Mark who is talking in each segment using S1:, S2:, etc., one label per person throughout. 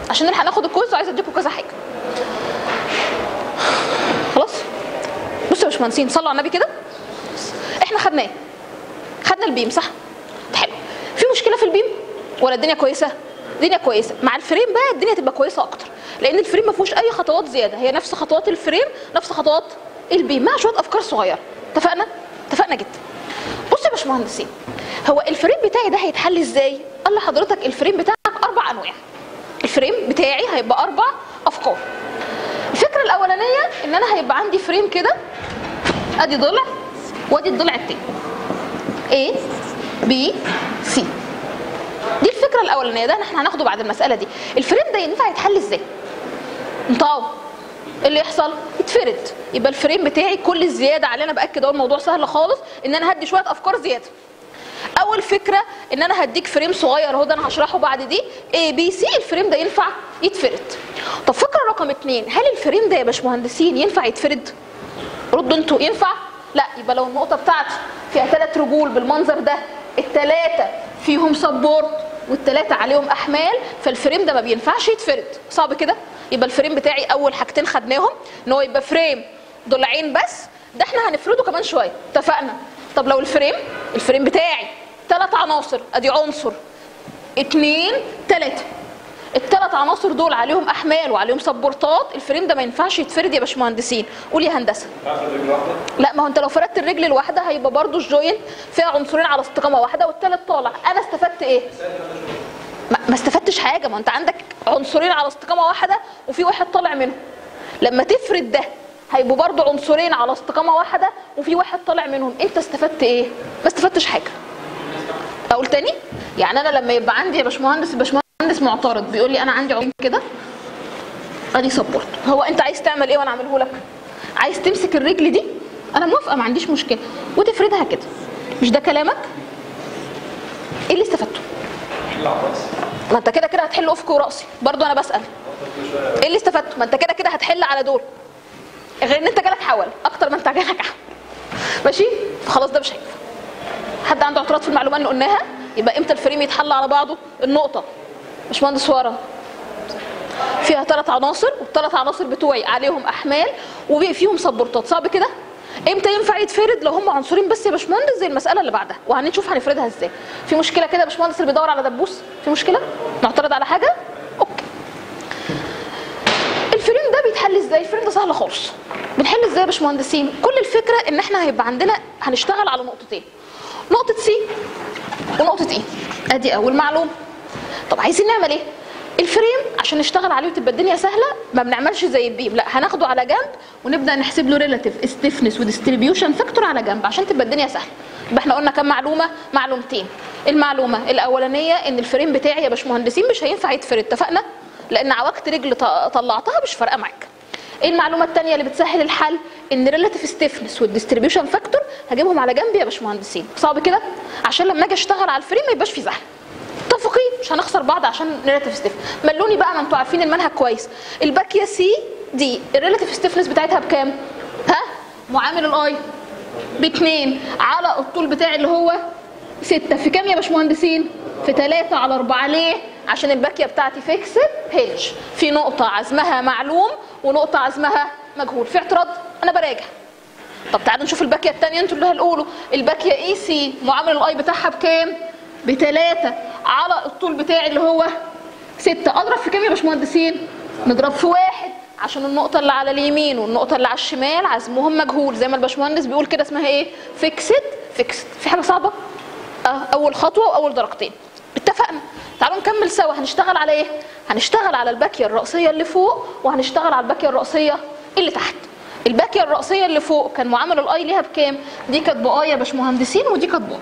S1: عشان نلحق ناخد الكويز وعايزه اديكم كذا حاجه خلاص بصوا يا باشمهندسين صلوا على النبي كده احنا خدناه خدنا البيم صح حلو في مشكله في البيم ولا الدنيا كويسه الدنيا كويسه مع الفريم بقى الدنيا تبقى كويسه اكتر لان الفريم ما فيهوش اي خطوات زياده هي نفس خطوات الفريم نفس خطوات البيم مع شويه افكار صغيره اتفقنا اتفقنا جدا بص يا باشمهندسين هو الفريم بتاعي ده هيتحل ازاي قال لحضرتك الفريم بتاعك اربع انواع الفريم بتاعي هيبقى اربع افكار الفكره الاولانيه ان انا هيبقى عندي فريم كده ادي ضلع وادي الضلع التاني A B C دي الفكره الاولانيه ده احنا هناخده بعد المساله دي الفريم ده ينفع يتحل ازاي انطاو ايه اللي يحصل يتفرد يبقى الفريم بتاعي كل الزياده عليه انا باكد اهو الموضوع سهل خالص ان انا هدي شويه افكار زياده اول فكره ان انا هديك فريم صغير اهو ده انا هشرحه بعد دي A B C الفريم ده ينفع يتفرد طب فكره رقم اتنين هل الفريم ده يا باشمهندسين ينفع يتفرد ردوا انتوا ينفع لا يبقى لو النقطه بتاعتي فيها ثلاث رجول بالمنظر ده الثلاثه فيهم سبورت والثلاثه عليهم احمال فالفريم ده ما بينفعش يتفرد صعب كده يبقى الفريم بتاعي اول حاجتين خدناهم ان هو يبقى فريم ضلعين بس ده احنا هنفرده كمان شويه اتفقنا طب لو الفريم الفريم بتاعي ثلاث عناصر ادي عنصر اتنين تلاته الثلاث عناصر دول عليهم احمال وعليهم سبورتات الفريم ده ما ينفعش يتفرد يا باشمهندسين قول يا هندسه لا ما هو انت لو فردت الرجل الواحده هيبقى برضو الجوين فيها عنصرين على استقامه واحده والثالث طالع انا استفدت ايه ما, ما استفدتش حاجه ما انت عندك عنصرين على استقامه واحده وفي واحد طالع منهم لما تفرد ده هيبقوا برضو عنصرين على استقامه واحده وفي واحد طالع منهم انت استفدت ايه ما استفدتش حاجه اقول تاني يعني انا لما يبقى عندي يا باشمهندس باشمهندس معترض بيقول لي انا عندي عمود كده ادي سبورت هو انت عايز تعمل ايه وانا اعمله لك عايز تمسك الرجل دي انا موافقه ما عنديش مشكله وتفردها كده مش ده كلامك ايه اللي استفدته ما انت كده كده هتحل افقي وراسي برضو انا بسال ايه اللي استفدته ما انت كده كده هتحل على دول غير ان انت جالك حول اكتر ما انت جالك حول ماشي فخلاص ده مش هينفع حد عنده اعتراض في المعلومه اللي قلناها يبقى امتى الفريم يتحل على بعضه النقطه باشمهندس ورا فيها ثلاث عناصر والثلاث عناصر بتوعي عليهم احمال وفيهم سبورتات صعب كده امتى ينفع يتفرد لو هم عنصرين بس يا باشمهندس زي المساله اللي بعدها وهنشوف هنفردها ازاي في مشكله كده يا باشمهندس اللي بيدور على دبوس في مشكله معترض على حاجه اوكي الفريم ده بيتحل ازاي الفريم ده سهل خالص بنحل ازاي يا باشمهندسين كل الفكره ان احنا هيبقى عندنا هنشتغل على نقطتين نقطه سي ونقطه اي ادي اول معلومه طب عايزين نعمل ايه الفريم عشان نشتغل عليه وتبقى الدنيا سهله ما بنعملش زي البيم لا هناخده على جنب ونبدا نحسب له ريلاتيف ستيفنس وديستريبيوشن فاكتور على جنب عشان تبقى الدنيا سهله يبقى احنا قلنا كام معلومه معلومتين المعلومه الاولانيه ان الفريم بتاعي يا باشمهندسين مش هينفع يتفرد اتفقنا لان عوجت رجل ط- طلعتها مش فارقه معاك ايه المعلومه الثانيه اللي بتسهل الحل ان ريلاتيف ستيفنس والديستريبيوشن فاكتور هجيبهم على جنب يا باشمهندسين صعب كده عشان لما اجي اشتغل على الفريم ما يبقاش في زحمه متفقين مش هنخسر بعض عشان ريلاتيف ستيف ملوني بقى ما انتوا عارفين المنهج كويس الباكيه سي دي الريلاتيف ستيفنس بتاعتها بكام ها معامل الاي باتنين على الطول بتاعي اللي هو ستة في كام يا باشمهندسين في تلاتة على أربعة ليه عشان الباكيه بتاعتي فيكسد هنج في نقطة عزمها معلوم ونقطة عزمها مجهول في اعتراض أنا براجع طب تعالوا نشوف الباكيه الثانيه انتوا اللي هتقولوا الباكيه اي سي معامل الاي بتاعها بكام بتلاتة على الطول بتاعي اللي هو ستة اضرب في كام يا باشمهندسين نضرب في واحد عشان النقطة اللي على اليمين والنقطة اللي على الشمال عزمهم مجهول زي ما الباشمهندس بيقول كده اسمها ايه فيكسد فيكسد في حاجة صعبة اه اول خطوة واول درجتين اتفقنا تعالوا نكمل سوا هنشتغل على ايه هنشتغل على الباكية الرأسية اللي فوق وهنشتغل على الباكية الرأسية اللي تحت الباكية الرأسية اللي فوق كان معامل الاي ليها بكام دي كانت بآي يا باشمهندسين ودي كانت بآي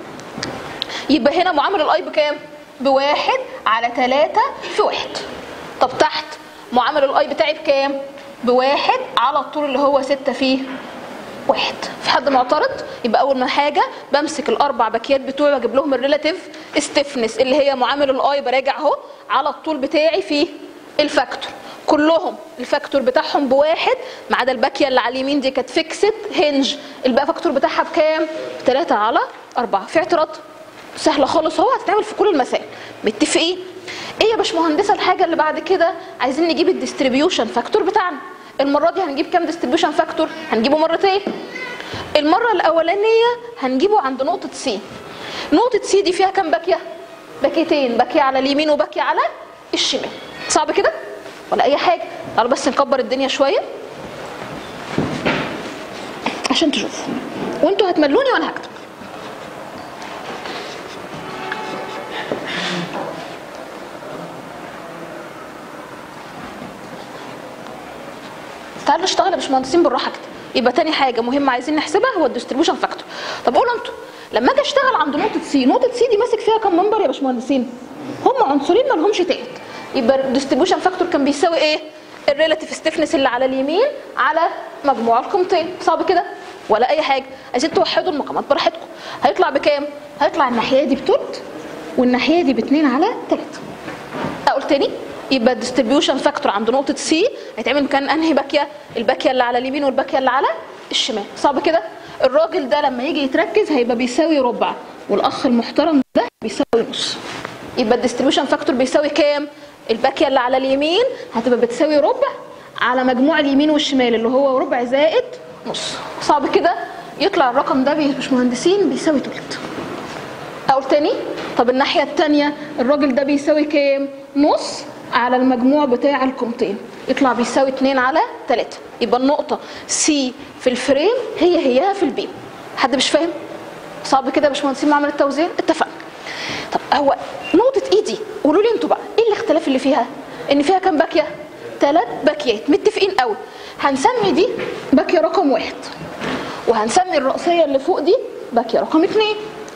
S1: يبقى هنا معامل الاي بكام بواحد على تلاتة في واحد طب تحت معامل الاي بتاعي بكام بواحد على الطول اللي هو ستة فيه واحد في حد معترض يبقى اول ما حاجه بمسك الاربع باكيات بتوعي واجيب لهم الريلاتيف ستيفنس اللي هي معامل الاي براجع اهو على الطول بتاعي في الفاكتور كلهم الفاكتور بتاعهم بواحد ما عدا الباكيه اللي على اليمين دي كانت فيكسد هنج الباقي فاكتور بتاعها بكام؟ 3 على 4 في اعتراض؟ سهله خالص اهو هتتعمل في كل المسائل متفقين ايه يا باشمهندسه الحاجه اللي بعد كده عايزين نجيب الديستريبيوشن فاكتور بتاعنا المره دي هنجيب كام ديستريبيوشن فاكتور هنجيبه مرتين المره الاولانيه هنجيبه عند نقطه سي نقطه سي دي فيها كام باكيه باكيتين باكيه على اليمين وباكيه على الشمال صعب كده ولا اي حاجه تعالوا بس نكبر الدنيا شويه عشان تشوفوا وانتوا هتملوني وانا هكتب تعالوا نشتغل يا باشمهندسين بالراحه كده يبقى تاني حاجه مهمه عايزين نحسبها هو الديستريبيوشن فاكتور طب قولوا انتوا لما اجي اشتغل عند نقطه سي نقطه سي دي ماسك فيها كام منبر يا باشمهندسين هم عنصرين ما لهمش تالت يبقى الديستريبيوشن فاكتور كان بيساوي ايه الريلاتيف ستيفنس اللي على اليمين على مجموع القيمتين صعب كده ولا اي حاجه عايزين توحدوا المقامات براحتكم هيطلع بكام هيطلع الناحيه دي بتلت والناحيه دي باتنين على تلاتة اقول تاني يبقى الديستريبيوشن فاكتور عند نقطه سي هيتعمل مكان انهي باكيه الباكيه اللي على اليمين والباكيه اللي على الشمال صعب كده الراجل ده لما يجي يتركز هيبقى بيساوي ربع والاخ المحترم ده بيساوي نص يبقى الديستريبيوشن فاكتور بيساوي كام الباكيه اللي على اليمين هتبقى بتساوي ربع على مجموع اليمين والشمال اللي هو ربع زائد نص صعب كده يطلع الرقم ده يا باشمهندسين بيساوي تلت اقول تاني طب الناحيه الثانيه الراجل ده بيساوي كام نص على المجموع بتاع القيمتين يطلع بيساوي 2 على 3 يبقى النقطه سي في الفريم هي هيها في البيم حد مش فاهم صعب كده يا باشمهندسين معمل التوزيع اتفقنا طب هو نقطه اي دي قولوا لي انتوا بقى ايه الاختلاف اللي فيها ان فيها كام باكيه ثلاث باكيات متفقين قوي هنسمي دي باكيه رقم واحد وهنسمي الرأسية اللي فوق دي باكية رقم اتنين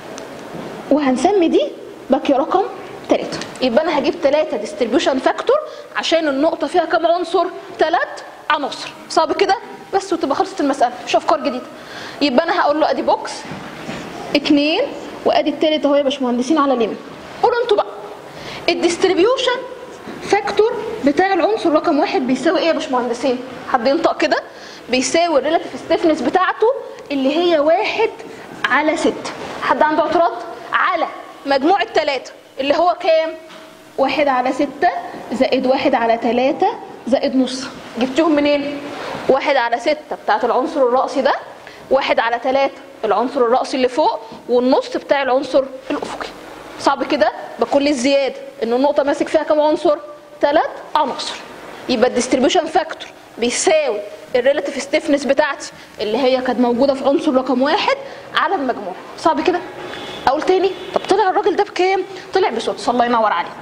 S1: وهنسمي دي باكية رقم تلاتة يبقى انا هجيب تلاتة ديستريبيوشن فاكتور عشان النقطة فيها كام عنصر؟ تلات عناصر صعب كده؟ بس وتبقى خلصت المسألة مش افكار جديدة يبقى انا هقول له ادي بوكس اتنين وادي التالت اهو يا باشمهندسين على اليمين قولوا انتوا بقى الديستريبيوشن فاكتور بتاع العنصر رقم واحد بيساوي ايه يا باشمهندسين؟ حد ينطق كده بيساوي الريلاتيف ستيفنس بتاعته اللي هي واحد على ستة حد عنده اعتراض؟ على مجموع التلاتة اللي هو كام؟ واحد على ستة زائد واحد على تلاتة زائد نص جبتيهم منين؟ واحد على ستة بتاعت العنصر الرأسي ده واحد على تلاتة العنصر الرأسي اللي فوق والنص بتاع العنصر الأفقي صعب كده بكل الزيادة إن النقطة ماسك فيها كام عنصر؟ ثلاث عناصر يبقى الديستريبيوشن فاكتور بيساوي الريلاتيف ستيفنس بتاعتي اللي هي كانت موجوده في عنصر رقم واحد على المجموع صعب كده اقول تاني طب طلع الراجل ده بكام طلع بسدس الله ينور عليكم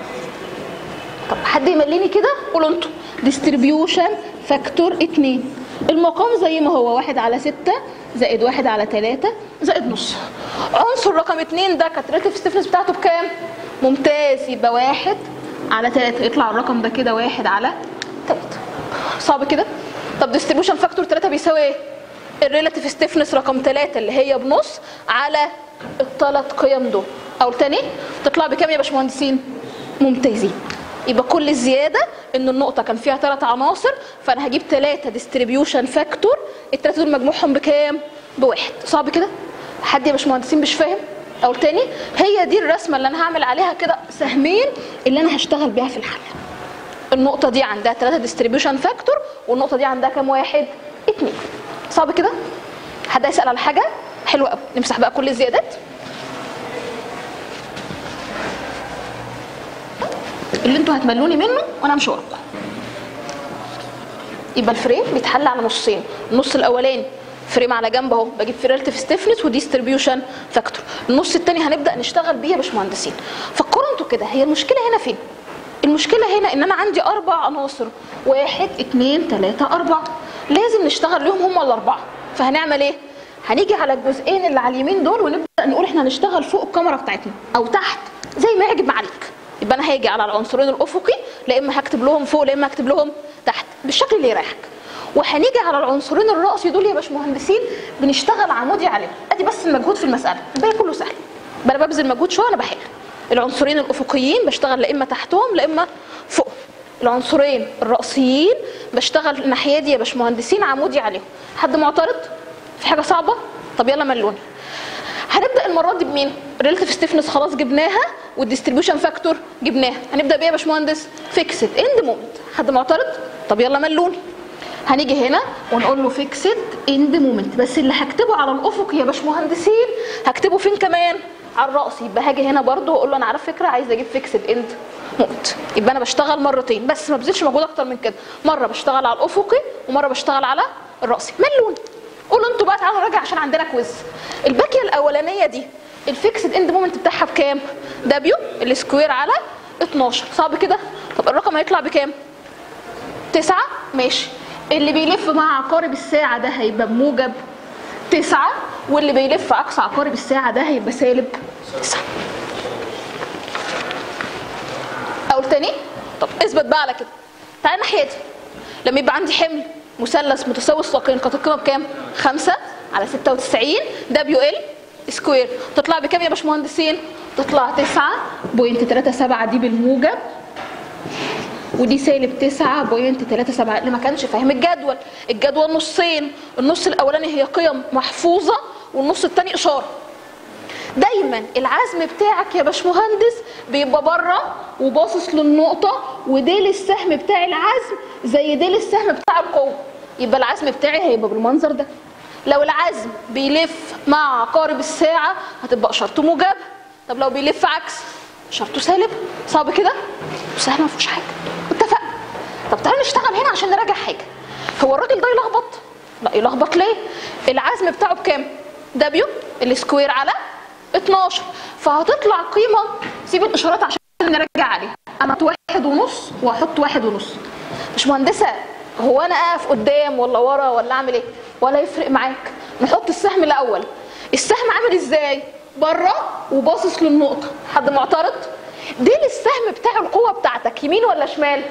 S1: طب حد يمليني كده قولوا انتوا ديستريبيوشن فاكتور 2 المقام زي ما هو واحد على ستة زائد واحد على تلاتة زائد نص عنصر رقم اتنين ده كانت ريلاتيف ستيفنس بتاعته بكام ممتاز يبقى واحد على تلاتة يطلع الرقم ده كده واحد على تلاتة صعب كده طب ديستريبيوشن فاكتور 3 بيساوي ايه الريلاتيف ستيفنس رقم 3 اللي هي بنص على الثلاث قيم دول او تاني تطلع بكام يا باشمهندسين ممتازين يبقى كل الزياده ان النقطه كان فيها ثلاث عناصر فانا هجيب ثلاثه ديستريبيوشن فاكتور الثلاثه دول مجموعهم بكام بواحد صعب كده حد يا باشمهندسين مش فاهم او تاني هي دي الرسمه اللي انا هعمل عليها كده سهمين اللي انا هشتغل بيها في الحل النقطة دي عندها ثلاثة ديستريبيوشن فاكتور والنقطة دي عندها كام واحد؟ اتنين. صعب كده؟ حد هيسأل على حاجة؟ حلو قوي، نمسح بقى كل الزيادات. اللي انتوا هتملوني منه وانا مش وراكم. يبقى الفريم بيتحل على نصين، النص الاولاني فريم على جنب اهو بجيب في ريلاتيف ستيفنس وديستريبيوشن فاكتور النص الثاني هنبدا نشتغل بيه يا باشمهندسين فكروا انتوا كده هي المشكله هنا فين المشكله هنا ان انا عندي اربع عناصر واحد اتنين تلاته اربعه لازم نشتغل لهم هم الاربعه فهنعمل ايه هنيجي على الجزئين اللي على اليمين دول ونبدا نقول احنا هنشتغل فوق الكاميرا بتاعتنا او تحت زي ما يعجب معاليك يبقى انا هاجي على العنصرين الافقي لا اما هكتب لهم فوق لا اما هكتب لهم تحت بالشكل اللي يريحك وهنيجي على العنصرين الرأسي دول يا باشمهندسين بنشتغل عمودي عليهم ادي بس المجهود في المساله الباقي كله سهل انا ببذل مجهود شويه انا بحل العنصرين الافقيين بشتغل لا اما تحتهم لا اما فوق العنصرين الرأسيين بشتغل الناحيه دي يا باشمهندسين عمودي عليهم حد معترض في حاجه صعبه طب يلا ملوني هنبدا المره دي بمين ريلاتيف ستيفنس خلاص جبناها والديستريبيوشن فاكتور جبناها هنبدا بايه يا باشمهندس فيكسد اند مومنت حد معترض طب يلا ملوني هنيجي هنا ونقول له فيكسد اند مومنت بس اللي هكتبه على الافق يا باشمهندسين هكتبه فين كمان على الراس يبقى هاجي هنا برده واقول له انا على فكره عايز اجيب فيكسد اند مومنت يبقى انا بشتغل مرتين بس ما بذلش مجهود اكتر من كده مره بشتغل على الافقي ومره بشتغل على الراسي ملون قولوا انتوا بقى تعالوا نراجع عشان عندنا كويز الباكيه الاولانيه دي الفيكسد اند مومنت بتاعها بكام دبليو السكوير على 12 صعب كده طب الرقم هيطلع بكام تسعة ماشي اللي بيلف مع عقارب الساعة ده هيبقى بموجب تسعة واللي بيلف عكس عقارب الساعة ده هيبقى سالب تسعة أقول تاني طب اثبت بقى على كده تعالى الناحية دي لما يبقى عندي حمل مثلث متساوي الساقين كانت القيمة بكام؟ خمسة على ستة وتسعين دبليو ال سكوير تطلع بكام يا باشمهندسين؟ تطلع تسعة بوينت تلاتة سبعة دي بالموجب ودي سالب 9.37 اللي ما كانش فاهم الجدول الجدول نصين النص الاولاني هي قيم محفوظه والنص الثاني اشاره دايما العزم بتاعك يا باشمهندس بيبقى بره وباصص للنقطه وديل السهم بتاع العزم زي ديل السهم بتاع القوه يبقى العزم بتاعي هيبقى بالمنظر ده لو العزم بيلف مع عقارب الساعه هتبقى اشارته موجبه طب لو بيلف عكس اشارته سالب صعب كده سهل ما فيهوش حاجه اتفقنا طب تعالى نشتغل هنا عشان نراجع حاجه هو الراجل ده يلخبط لا يلخبط ليه العزم بتاعه بكام دبليو السكوير على 12 فهتطلع قيمه سيب الاشارات عشان نراجع عليها انا احط واحد ونص واحط واحد ونص مش مهندسه هو انا اقف قدام ولا ورا ولا اعمل ايه ولا يفرق معاك نحط السهم الاول السهم عامل ازاي بره وباصص للنقطه حد معترض ديل السهم بتاع القوه بتاعتك يمين ولا شمال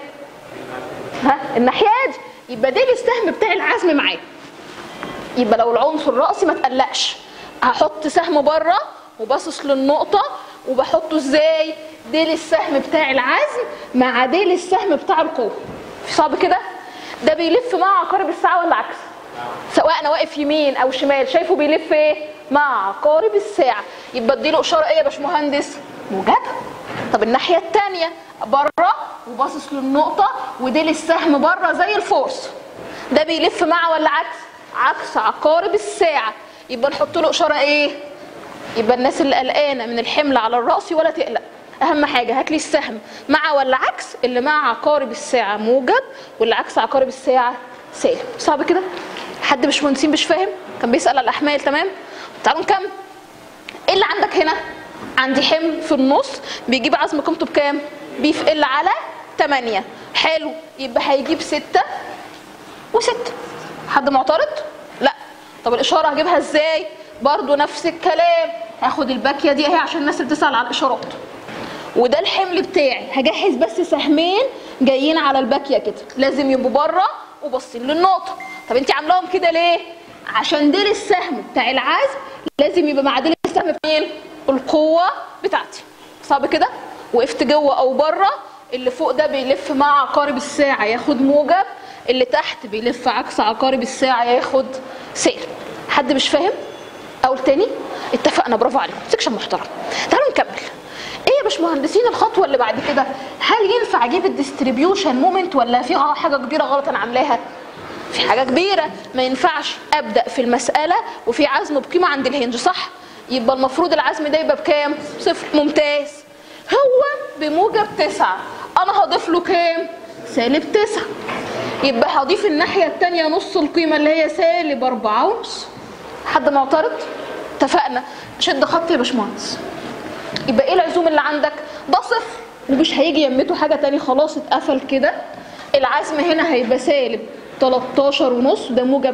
S1: ها الناحيه دي يبقى ديل السهم بتاع العزم معايا يبقى لو العنصر راسي ما تقلقش هحط سهم بره وباصص للنقطه وبحطه ازاي ديل السهم بتاع العزم مع ديل السهم بتاع القوه في صعب كده ده بيلف مع عقارب الساعه ولا عكس سواء انا واقف يمين او شمال شايفه بيلف ايه مع عقارب الساعه يبقى اديله اشاره ايه يا باشمهندس موجبه طب الناحيه الثانيه بره وباصص للنقطه وديل السهم بره زي الفورس ده بيلف مع ولا عكس عكس عقارب الساعه يبقى نحط له اشاره ايه يبقى الناس اللي قلقانه من الحمل على الراس ولا تقلق اهم حاجه هات لي السهم مع ولا عكس اللي مع عقارب الساعه موجب واللي عكس عقارب الساعه سالب صعب كده حد مش مهندسين مش فاهم كان بيسال على الاحمال تمام تعالوا نكمل ايه اللي عندك هنا عندي حمل في النص بيجيب عزم قيمته بكام بي في ال على 8 حلو يبقى هيجيب 6 و6 حد معترض لا طب الاشاره هجيبها ازاي برضو نفس الكلام هاخد الباكيه دي اهي عشان الناس اللي بتسال على الاشارات وده الحمل بتاعي هجهز بس سهمين جايين على الباكيه كده لازم يبقوا بره وباصين للنقطه طب انت عاملاهم كده ليه عشان ديل السهم بتاع العزم لازم يبقى مع ديل السهم مين القوه بتاعتي صعب كده وقفت جوه او بره اللي فوق ده بيلف مع عقارب الساعه ياخد موجب اللي تحت بيلف عكس عقارب الساعه ياخد سالب حد مش فاهم اقول تاني اتفقنا برافو عليكم سكشن محترم تعالوا نكمل ايه يا باشمهندسين الخطوه اللي بعد كده هل ينفع اجيب الديستريبيوشن مومنت ولا في حاجه كبيره غلط انا عاملاها في حاجه كبيره ما ينفعش ابدا في المساله وفي عزم بقيمه عند الهنج صح يبقى المفروض العزم ده يبقى بكام صفر ممتاز هو بموجب تسعة انا هضيف له كام سالب تسعة يبقى هضيف الناحية التانية نص القيمة اللي هي سالب أربعة ونص حد معترض؟ اتفقنا شد خط يا باشمهندس يبقى ايه العزوم اللي عندك؟ ده صفر ومش هيجي يمته حاجة تاني خلاص اتقفل كده العزم هنا هيبقى سالب 13 ونص ده موجب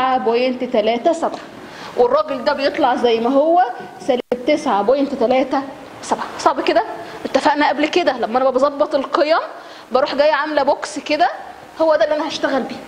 S1: 9.37 والراجل ده بيطلع زي ما هو سالب 9.37 صعب كده اتفقنا قبل كده لما انا بظبط القيم بروح جايه عامله بوكس كده هو ده اللي انا هشتغل بيه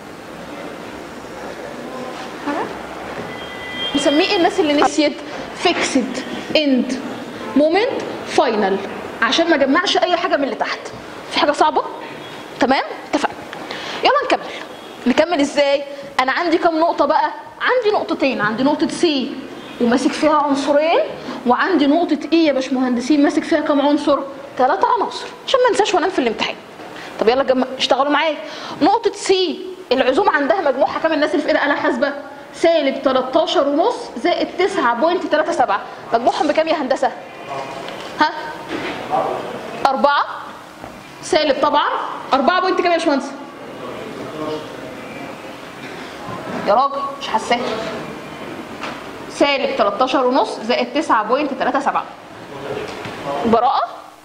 S1: نسميه ايه الناس اللي نسيت فيكسد اند مومنت فاينل عشان ما اجمعش اي حاجه من اللي تحت في حاجه صعبه تمام اتفقنا يلا نكمل نكمل ازاي انا عندي كام نقطه بقى عندي نقطتين عندي نقطه سي وماسك فيها عنصرين وعندي نقطه ايه يا باشمهندسين ماسك فيها كام عنصر ثلاثة عناصر عشان ما انساش وانام في الامتحان طب يلا جم... اشتغلوا معايا نقطه سي العزوم عندها مجموعها كام الناس اللي في ايدها آلة حاسبه سالب 13 ونص زائد 9.37 مجموعهم بكام يا هندسه ها أربعة سالب طبعا أربعة بوينت كام يا باشمهندس يا راجل مش حساه سالب 13 ونص زائد 9.37 براءة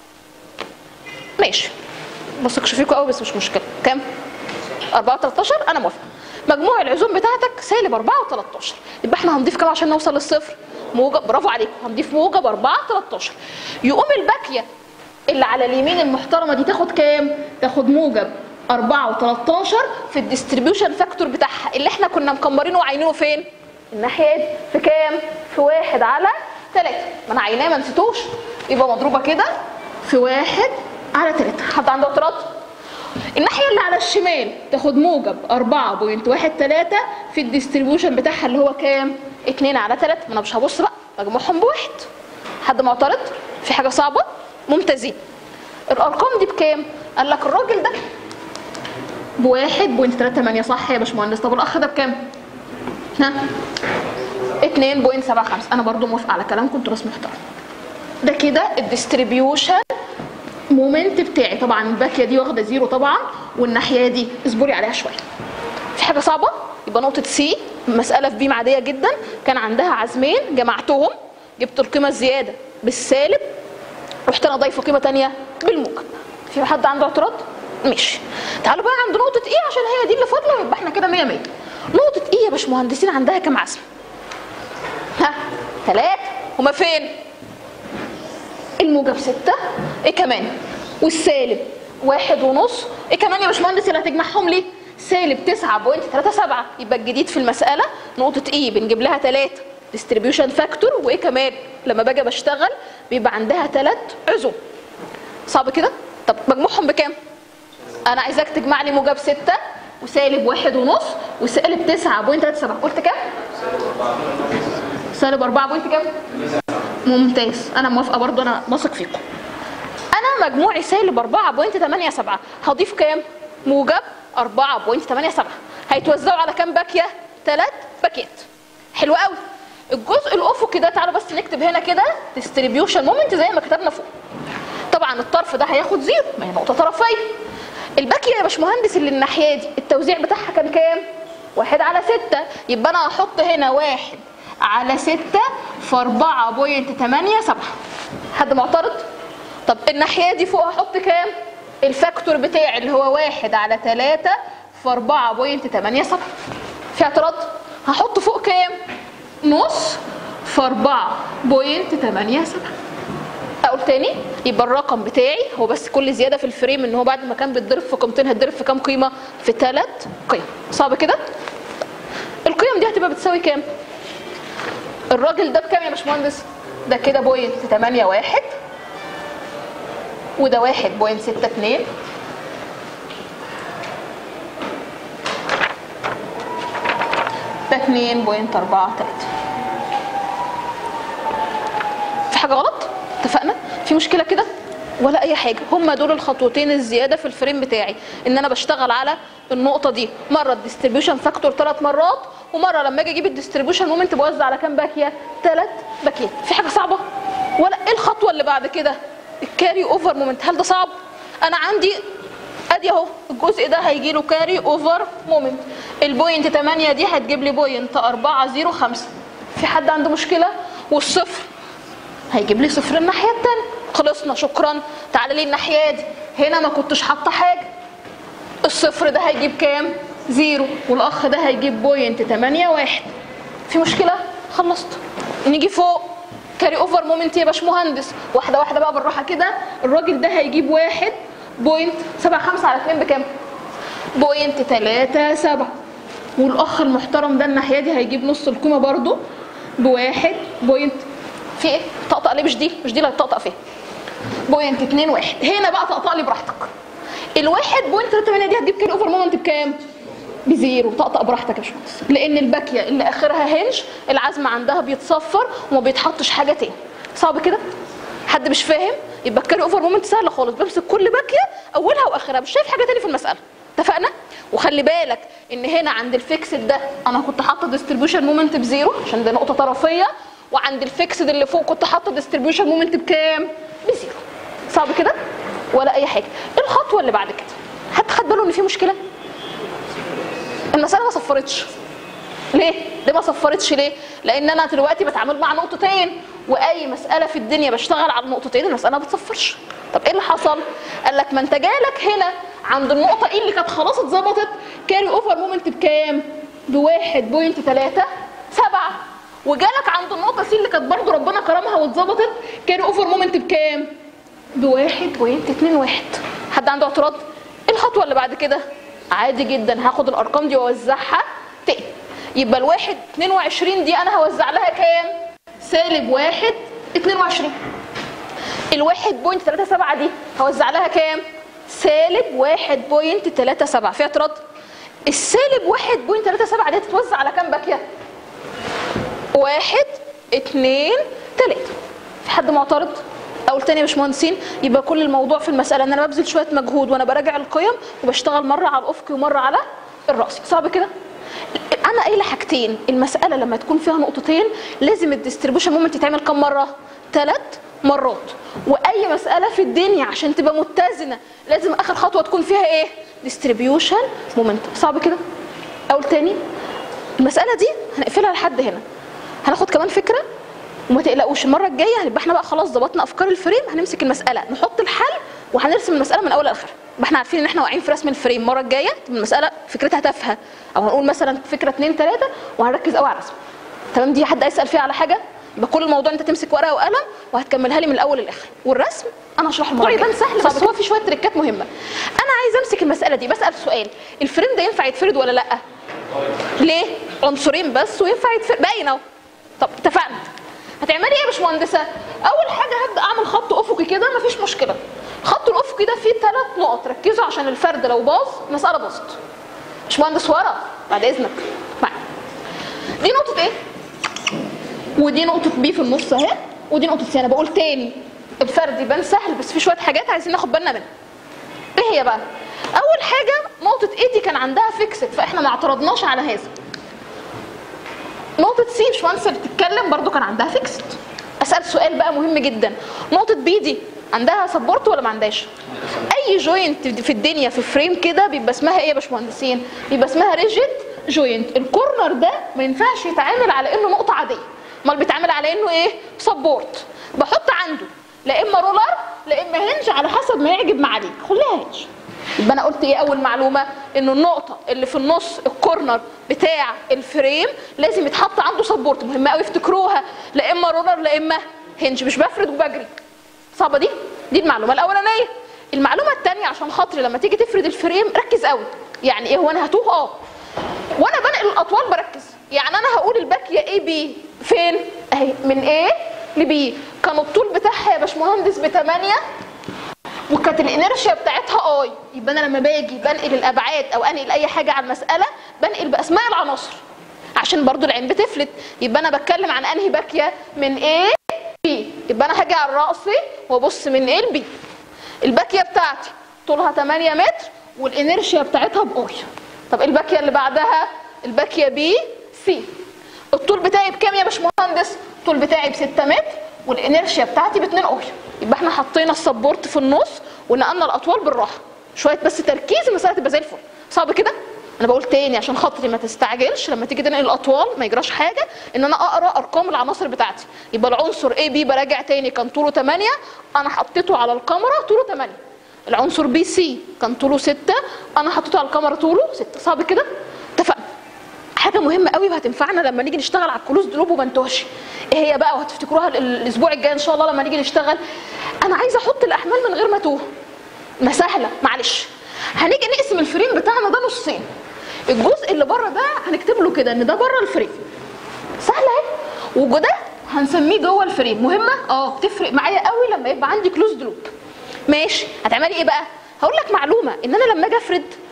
S1: ماشي بثقش فيكم قوي بس مش مشكلة كام 4 13 انا موافقة مجموع العزوم بتاعتك سالب 4 و13 يبقى احنا هنضيف كام عشان نوصل للصفر موجب برافو عليكم هنضيف موجب 4 13 يقوم الباقيه اللي على اليمين المحترمه دي تاخد كام تاخد موجب 4 و13 في الديستريبيوشن فاكتور بتاعها اللي احنا كنا مكمرينه وعينينه فين الناحيه دي في كام في واحد على 3 ما انا عيناه ما نسيتوش يبقى مضروبه كده في واحد على 3 حد عنده اعتراض الناحيه اللي على الشمال تاخد موجب 4.13 في الديستريبيوشن بتاعها اللي هو كام 2 على 3 ما انا مش هبص بقى مجموعهم بواحد حد معترض في حاجه صعبه ممتازين الارقام دي بكام قال لك الراجل ده بواحد بوينت تلاتة تمانية صح يا باشمهندس طب الاخ ده بكام؟ ها؟ اتنين بوينت سبعة خمسة انا برضو موافقة على كلامكم انتوا ناس محترم ده كده الديستريبيوشن مومنت بتاعي طبعا الباكيه دي واخده زيرو طبعا والناحيه دي اصبري عليها شويه في حاجه صعبه يبقى نقطه سي مساله في بيم عاديه جدا كان عندها عزمين جمعتهم جبت القيمه الزياده بالسالب رحت انا ضايفه قيمه تانية بالموجب في حد عنده اعتراض ماشي تعالوا بقى عند نقطه ايه عشان هي دي اللي فاضله يبقى احنا كده 100 100 نقطه ايه يا باشمهندسين عندها كام عزم ها ثلاثة هما فين الموجب ستة ايه كمان والسالب واحد ونص ايه كمان يا باشمهندس اللي هتجمعهم لي سالب 9.37 يبقى الجديد في المسألة نقطة ايه بنجيب لها 3 ديستريبيوشن فاكتور وايه كمان لما باجي بشتغل بيبقى عندها 3 عزوم صعب كده طب مجموعهم بكام انا عايزاك تجمع لي موجب 6 وسالب واحد ونص وسالب 9.37 قلت كام سالب 4 بوينت كام ممتاز انا موافقه برضو انا بثق فيكم انا مجموعي سالب 4.87 هضيف كام موجب 4.87 هيتوزعوا على كام باكيه ثلاث باكيات حلو قوي الجزء الافقي ده تعالوا بس نكتب هنا كده ديستريبيوشن مومنت زي ما كتبنا فوق طبعا الطرف ده هياخد زيرو ما هي نقطه طرفيه الباكيه يا باشمهندس اللي الناحيه دي التوزيع بتاعها كان كام واحد على ستة يبقى انا هحط هنا واحد على ستة في أربعة بوينت تمانية سبعة حد معترض؟ طب الناحية دي فوق هحط كام؟ الفاكتور بتاعي اللي هو واحد على تلاتة في أربعة بوينت تمانية سبعة في اعتراض؟ هحط فوق كام؟ نص في أربعة بوينت تمانية سبعة اقول تاني يبقى الرقم بتاعي هو بس كل زياده في الفريم ان هو بعد ما كان بيتضرب في قيمتين هيتضرب في كام قيمه في ثلاث قيم صعب كده القيم دي هتبقى بتساوي كام الراجل ده بكام يا باشمهندس ده كده بوينت 8 واحد وده واحد بوينت ستة اتنين ده اتنين بوينت أربعة تلاتة في حاجة غلط؟ اتفقنا؟ في مشكلة كده؟ ولا أي حاجة هما دول الخطوتين الزيادة في الفريم بتاعي إن أنا بشتغل على النقطة دي مرة الديستريبيوشن فاكتور ثلاث مرات ومرة لما أجي أجيب الديستريبيوشن مومنت بوزع على كام باكية؟ ثلاث باكيات في حاجة صعبة؟ ولا إيه الخطوة اللي بعد كده؟ الكاري أوفر مومنت هل ده صعب؟ أنا عندي ادي اهو الجزء ده هيجي له كاري اوفر مومنت البوينت 8 دي هتجيب لي بوينت 405 في حد عنده مشكله والصفر هيجيب لي صفر الناحيه الثانيه خلصنا شكرا تعالى لي الناحيه دي هنا ما كنتش حاطه حاجه الصفر ده هيجيب كام زيرو والاخ ده هيجيب بوينت 8 واحد في مشكله خلصت نيجي فوق كاري اوفر مومنت يا باشمهندس واحده واحده بقى بالراحه كده الراجل ده هيجيب واحد بوينت سبعة خمسة على اتنين بكام؟ بوينت تلاتة سبعة والأخ المحترم ده الناحية دي هيجيب نص القيمة برضو بواحد بوينت في ايه؟ طقطق ليه مش دي؟ مش دي اللي هتطقطق فيها بوينت اتنين واحد هنا بقى طقطق لي براحتك الواحد بوينت تلاتة تمانية دي هتجيب كيلو اوفر مومنت بكام؟ بزيرو طقطق براحتك يا باشمهندس لان الباكيه اللي اخرها هنج العزم عندها بيتصفر وما بيتحطش حاجه تاني صعب كده حد مش فاهم يبقى الكاري اوفر مومنت سهله خالص بمسك كل باكيه اولها واخرها مش شايف حاجه تاني في المساله اتفقنا وخلي بالك ان هنا عند الفيكسد ده انا كنت حاطه ديستريبيوشن مومنت بزيرو عشان ده نقطه طرفيه وعند الفيكسد اللي فوق كنت حاطه ديستريبيوشن مومنت بكام بزيرو صعب كده ولا اي حاجه إيه الخطوه اللي بعد كده حد خد باله ان في مشكله المساله ما صفرتش ليه؟ ليه ما صفرتش ليه؟ لان انا دلوقتي بتعامل مع نقطتين واي مساله في الدنيا بشتغل على النقطتين المساله ما بتصفرش. طب ايه اللي حصل؟ قال لك ما انت جالك هنا عند النقطه ايه اللي كانت خلاص اتظبطت كاري اوفر مومنت بكام؟ ب 1.37 وجالك عند النقطه سي اللي كانت برضه ربنا كرمها واتظبطت كاري اوفر مومنت بكام؟ ب 1.21 حد عنده اعتراض؟ ايه الخطوه اللي بعد كده؟ عادي جدا هاخد الارقام دي واوزعها تاني يبقى الواحد 22 دي انا هوزع لها كام؟ سالب واحد 22 الواحد بوينت 37 دي هوزع لها كام؟ سالب واحد بوينت 37 في اعتراض؟ السالب واحد بوينت 37 دي هتتوزع على كام باكيه؟ واحد اتنين تلاته في حد معترض؟ اقول تاني يا باشمهندسين يبقى كل الموضوع في المساله ان انا ببذل شويه مجهود وانا براجع القيم وبشتغل مره على الافقي ومره على الراسي صعب كده؟ انا قايله حاجتين المساله لما تكون فيها نقطتين لازم الديستريبيوشن مومنت يتعمل كم مره ثلاث مرات واي مساله في الدنيا عشان تبقى متزنه لازم اخر خطوه تكون فيها ايه ديستريبيوشن مومنت صعب كده اقول تاني المساله دي هنقفلها لحد هنا هناخد كمان فكره وما تقلقوش المره الجايه هنبقى احنا بقى خلاص ظبطنا افكار الفريم هنمسك المساله نحط الحل وهنرسم المساله من اول لاخر يبقى احنا عارفين ان احنا واقعين في رسم الفريم المره الجايه تبقى المساله فكرتها تافهه او هنقول مثلا فكره اثنين ثلاثه وهنركز قوي على الرسم تمام دي حد هيسال فيها على حاجه يبقى كل الموضوع انت تمسك ورقه وقلم وهتكملها لي من الاول للاخر والرسم انا هشرحه المره الجايه يبان سهل بس هو في شويه تريكات مهمه انا عايز امسك المساله دي بسال سؤال الفريم ده ينفع يتفرد ولا لا ليه عنصرين بس وينفع يتفرد باين اهو طب اتفقنا هتعملي ايه يا باشمهندسه اول حاجه هبدا اعمل خط افقي كده مفيش مشكله الخط الافقي ده فيه ثلاث نقط ركزوا عشان الفرد لو باظ المساله باظت باشمهندس ورا بعد اذنك معايا دي نقطه ايه ودي نقطه بي في النص اهي ودي نقطه سي انا بقول تاني الفرد يبان سهل بس في شويه حاجات عايزين ناخد بالنا منها ايه هي بقى اول حاجه نقطه ايه دي كان عندها فيكسد فاحنا ما اعترضناش على هذا نقطة سي باشمهندس اللي بتتكلم برضو كان عندها فيكسد اسال سؤال بقى مهم جدا نقطة بي دي عندها سبورت ولا ما عندهاش؟ اي جوينت في الدنيا في فريم كده بيبقى اسمها ايه يا باشمهندسين؟ بيبقى اسمها ريجيد جوينت الكورنر ده ما ينفعش يتعامل على انه نقطة عادية امال بيتعامل على انه ايه؟ سبورت بحط عنده لا اما رولر لا اما هنج على حسب ما يعجب معاليك خليها هنج يبقى انا قلت ايه اول معلومه انه النقطه اللي في النص الكورنر بتاع الفريم لازم يتحط عنده سبورت مهمه قوي افتكروها لا اما رولر لا اما هنج مش بفرد وبجري صعبه دي دي المعلومه الاولانيه المعلومه الثانيه عشان خاطري لما تيجي تفرد الفريم ركز قوي يعني ايه هو انا هتوه اه وانا بنقل الاطوال بركز يعني انا هقول الباكيه اي بي فين اهي من ايه لبي كان الطول بتاعها يا باشمهندس ب 8 وكانت الانرشيا بتاعتها اي يبقى انا لما باجي بنقل الابعاد او انقل اي حاجه على المساله بنقل باسماء العناصر عشان برضو العين بتفلت يبقى انا بتكلم عن انهي باكيه من A B يبقى انا هاجي على الرأس وابص من A ل B الباكيه بتاعتي طولها 8 متر والانرشيا بتاعتها باي طب الباكيه اللي بعدها الباكيه B C الطول بتاعي بكام يا باشمهندس الطول بتاعي ب 6 متر والانرشيا بتاعتي ب 2 اي يبقى احنا حطينا السبورت في النص ونقلنا الاطوال بالراحه شويه بس تركيز المساله تبقى زي الفل صعب كده انا بقول تاني عشان خاطري ما تستعجلش لما تيجي تنقل الاطوال ما يجراش حاجه ان انا اقرا ارقام العناصر بتاعتي يبقى العنصر اي بي براجع تاني كان طوله 8 انا حطيته على الكاميرا طوله 8 العنصر بي سي كان طوله 6 انا حطيته على الكاميرا طوله 6 صعب كده اتفقنا حاجه مهمه قوي وهتنفعنا لما نيجي نشتغل على الكلوز دروب وما نتوهش ايه هي بقى وهتفتكروها ال- الاسبوع الجاي ان شاء الله لما نيجي نشتغل انا عايزه احط الاحمال من غير ما اتوه ما سهله معلش هنيجي نقسم الفريم بتاعنا ده نصين الجزء اللي بره ده هنكتب له كده ان ده بره الفريم سهله اهي وده هنسميه جوه الفريم مهمه اه بتفرق معايا قوي لما يبقى عندي كلوز لوب ماشي هتعملي ايه بقى هقول لك معلومه ان انا لما اجي افرد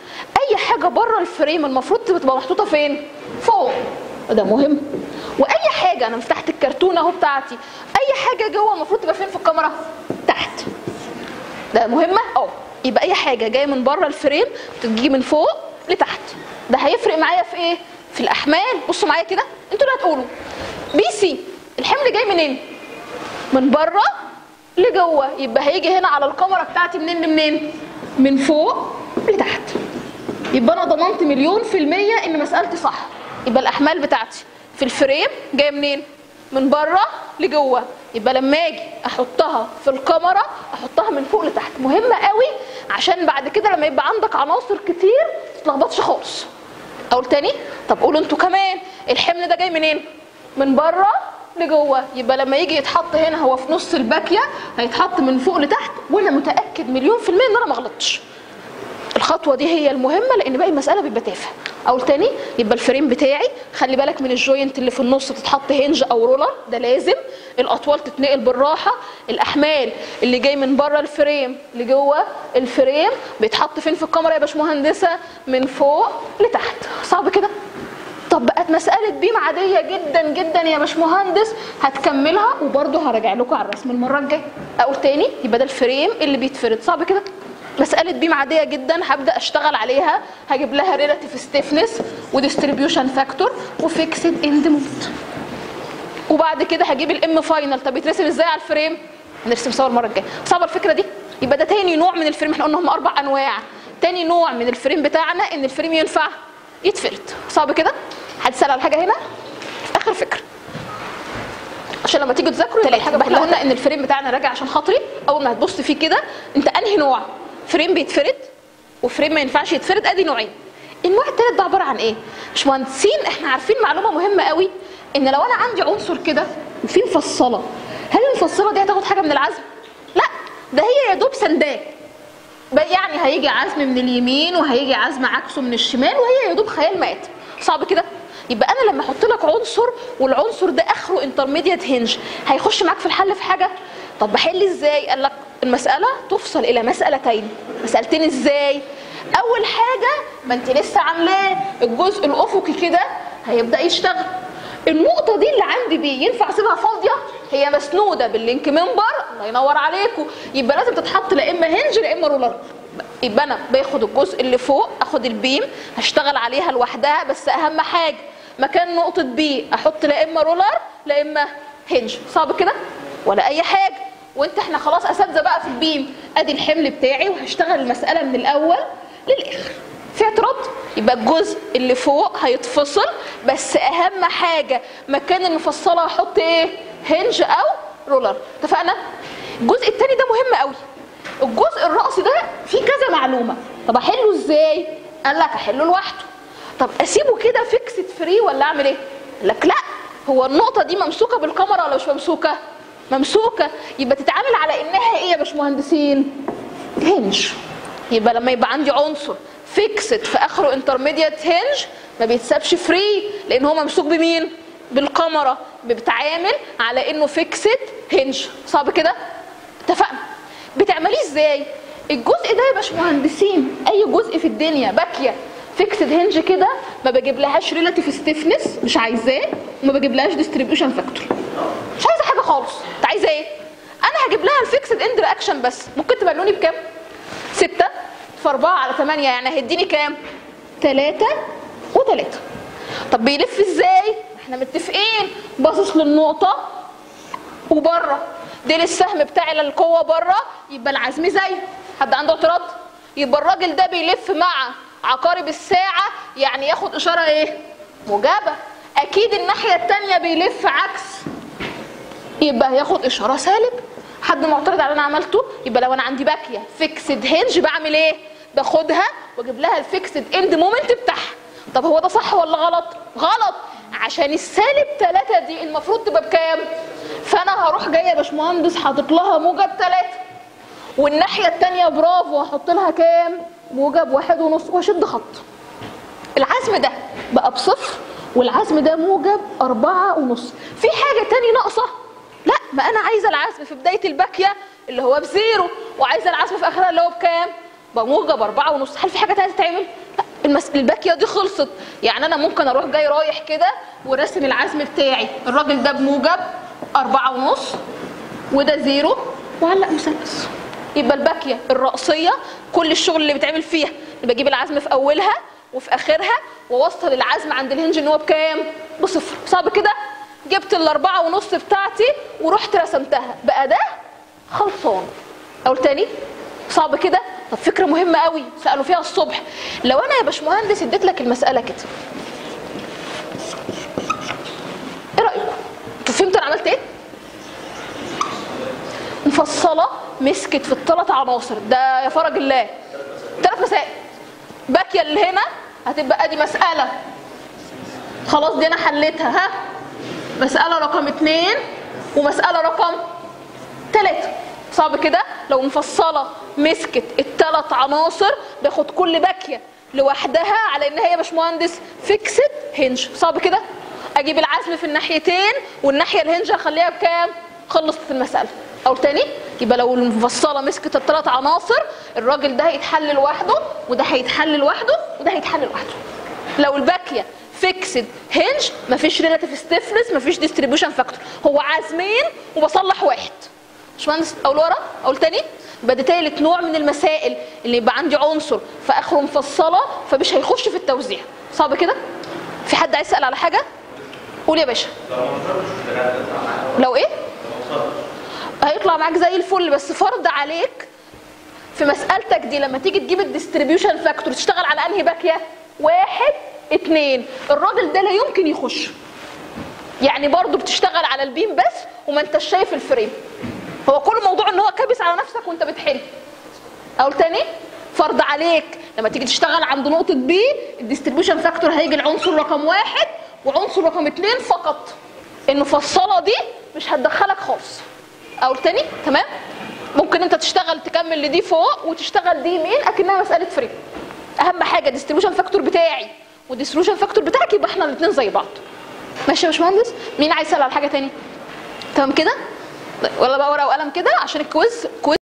S1: اي حاجه بره الفريم المفروض تبقى محطوطه فين فوق ده مهم واي حاجه انا فتحت الكرتونه اهو بتاعتي اي حاجه جوه المفروض تبقى فين في الكاميرا تحت ده مهمه اه يبقى اي حاجه جايه من بره الفريم تجي من فوق لتحت ده هيفرق معايا في ايه في الاحمال بصوا معايا كده انتوا اللي هتقولوا بي سي الحمل جاي منين من بره لجوه يبقى هيجي هنا على الكاميرا بتاعتي منين لمنين من فوق لتحت يبقى انا ضمنت مليون في المية ان مسألتي صح يبقى الاحمال بتاعتي في الفريم جايه منين من بره لجوه يبقى لما اجي احطها في الكاميرا احطها من فوق لتحت مهمه قوي عشان بعد كده لما يبقى عندك عناصر كتير ما تتلخبطش خالص اقول تاني طب قولوا انتوا كمان الحمل ده جاي منين من بره لجوه يبقى لما يجي يتحط هنا هو في نص الباكيه هيتحط من فوق لتحت وانا متاكد مليون في الميه ان انا ما غلطتش الخطوه دي هي المهمه لان باقي المساله بيبقى تافه اقول تاني يبقى الفريم بتاعي خلي بالك من الجوينت اللي في النص تتحط هنج او رولر ده لازم الاطوال تتنقل بالراحه الاحمال اللي جاي من بره الفريم لجوه الفريم بيتحط فين في الكاميرا يا باشمهندسه من فوق لتحت صعب كده طب بقت مسألة بيم عادية جدا جدا يا باشمهندس هتكملها وبرضه هراجع لكم على الرسم المرة الجاية أقول تاني يبقى ده الفريم اللي بيتفرد صعب كده مسألة بيم عادية جدا هبدأ أشتغل عليها هجيب لها ريلاتيف ستيفنس وديستريبيوشن فاكتور وفيكسد اند موت وبعد كده هجيب الام فاينل طب يترسم ازاي على الفريم نرسم سوا المرة الجاية صعبة الفكرة دي يبقى ده تاني نوع من الفريم احنا قلنا هم أربع أنواع تاني نوع من الفريم بتاعنا إن الفريم ينفع يتفرد صعب كده حد سأل على حاجة هنا آخر فكرة عشان لما تيجوا تذاكروا يبقى الحاجه احنا قلنا ان الفريم بتاعنا راجع عشان خاطري اول ما هتبص فيه كده انت انهي نوع فريم بيتفرد وفريم ما ينفعش يتفرد ادي نوعين النوع الثالث ده عباره عن ايه باشمهندسين احنا عارفين معلومه مهمه قوي ان لو انا عندي عنصر كده وفي مفصله هل المفصله دي هتاخد حاجه من العزم لا ده هي يا دوب سنداه بقى يعني هيجي عزم من اليمين وهيجي عزم عكسه من الشمال وهي يا دوب خيال مات صعب كده يبقى انا لما احط لك عنصر والعنصر ده اخره انترميديت هنج هيخش معاك في الحل في حاجه طب بحل ازاي قال لك المساله تفصل الى مسالتين مسالتين ازاي اول حاجه ما انت لسه عاملاه الجزء الافقي كده هيبدا يشتغل النقطه دي اللي عندي بي ينفع اسيبها فاضيه هي مسنوده باللينك منبر الله ينور عليكم يبقى لازم تتحط لا اما هنج لا اما رولر يبقى انا باخد الجزء اللي فوق اخد البيم هشتغل عليها لوحدها بس اهم حاجه مكان نقطه بي احط لا اما رولر لا اما هنج صعب كده ولا اي حاجه وانت احنا خلاص اساتذه بقى في البيم ادي الحمل بتاعي وهشتغل المساله من الاول للاخر في اعتراض يبقى الجزء اللي فوق هيتفصل بس اهم حاجه مكان المفصله احط ايه هنج او رولر اتفقنا الجزء الثاني ده مهم قوي الجزء الرأسي ده فيه كذا معلومه طب احله ازاي قال لك احله لوحده طب اسيبه كده فيكسد فري ولا اعمل ايه قال لك لا هو النقطه دي ممسوكه بالكاميرا ولا مش ممسوكه ممسوكه يبقى تتعامل على انها ايه يا باشمهندسين هنج يبقى لما يبقى عندي عنصر فيكسد في اخره انترميديت هنج ما بيتسابش فري لان هو ممسوك بمين بالكاميرا بتعامل على انه فيكسد هنج صعب كده اتفقنا بتعمليه ازاي الجزء ده يا باشمهندسين اي جزء في الدنيا باكيه فيكسد هنج كده ما بجيب لهاش ريلاتيف ستيفنس مش عايزاه وما بجيب لهاش ديستريبيوشن فاكتور مش عايزه حاجه خالص انت عايزه ايه انا هجيب لها الفيكسد اند رياكشن بس ممكن تبنوني بكام 6 في 4 على 8 يعني هيديني كام 3 و3 طب بيلف ازاي احنا متفقين باصص للنقطه وبره ديل السهم بتاعي للقوه بره يبقى العزم زيه حد عنده اعتراض يبقى الراجل ده بيلف مع عقارب الساعه يعني ياخد اشاره ايه موجبه اكيد الناحيه الثانيه بيلف عكس يبقى هياخد اشاره سالب حد معترض على اللي انا عملته يبقى لو انا عندي باكيه فيكسد هنج بعمل ايه باخدها واجيب لها الفيكسد اند مومنت بتاعها طب هو ده صح ولا غلط غلط عشان السالب 3 دي المفروض تبقى بكام فانا هروح جايه يا باشمهندس حاطط لها موجب 3 والناحيه الثانيه برافو هحط لها كام موجب واحد ونص واشد خط العزم ده بقى بصفر والعزم ده موجب أربعة ونص في حاجة تاني ناقصة لا ما أنا عايزة العزم في بداية الباكية اللي هو بزيرو وعايزة العزم في آخرها اللي هو بكام بموجب أربعة ونص هل في حاجة تانية تتعمل لا المس... الباكيه دي خلصت يعني انا ممكن اروح جاي رايح كده وراسم العزم بتاعي الراجل ده بموجب أربعة ونص وده زيرو وعلق مثلث يبقى الباكيه الرأسيه كل الشغل اللي بيتعمل فيها اللي بجيب العزم في اولها وفي اخرها واوصل العزم عند الهنج ان هو بكام؟ بصفر صعب كده؟ جبت الاربعه ونص بتاعتي ورحت رسمتها بقى ده خلصان اقول تاني صعب كده طب فكره مهمه قوي سالوا فيها الصبح لو انا يا باشمهندس اديت لك المساله كده ايه رايكم انتوا فهمتوا انا عملت ايه مفصله مسكت في الثلاث عناصر ده يا فرج الله ثلاث مسائل باكيه اللي هنا هتبقى ادي مساله خلاص دي انا حليتها ها مساله رقم اتنين ومساله رقم ثلاثة صعب كده لو مفصله مسكت الثلاث عناصر باخد كل باكيه لوحدها على ان هي يا باشمهندس فيكسد هنج صعب كده اجيب العزم في الناحيتين والناحيه الهنج اخليها بكام خلصت المساله او تاني يبقى لو المفصله مسكت الثلاث عناصر الراجل ده هيتحل لوحده وده هيتحل لوحده وده هيتحل لوحده لو الباكيه فيكسد هنج مفيش ريلاتيف ستيفنس مفيش ديستريبيوشن فاكتور هو عازمين وبصلح واحد باشمهندس اقول ورا اقول تاني يبقى ده تالت نوع من المسائل اللي يبقى عندي عنصر في اخره مفصله فمش هيخش في التوزيع صعب كده في حد عايز يسال على حاجه قول يا باشا لو ايه هيطلع معاك زي الفل بس فرض عليك في مسألتك دي لما تيجي تجيب الديستريبيوشن فاكتور تشتغل على انهي باكيه؟ واحد اتنين الراجل ده لا يمكن يخش يعني برضه بتشتغل على البيم بس وما انتش شايف الفريم هو كل الموضوع ان هو كابس على نفسك وانت بتحل اقول تاني فرض عليك لما تيجي تشتغل عند نقطة بي الديستريبيوشن فاكتور هيجي العنصر رقم واحد وعنصر رقم اتنين فقط المفصلة دي مش هتدخلك خالص اقول تاني تمام ممكن انت تشتغل تكمل لدي فوق وتشتغل دي يمين اكنها مساله فريم اهم حاجه الديستريبيوشن فاكتور بتاعي والديستريبيوشن فاكتور بتاعك يبقى احنا الاثنين زي بعض ماشي يا باشمهندس مين عايز يسال على حاجه تاني تمام كده ولا بقى ورقه وقلم كده عشان الكويز كويز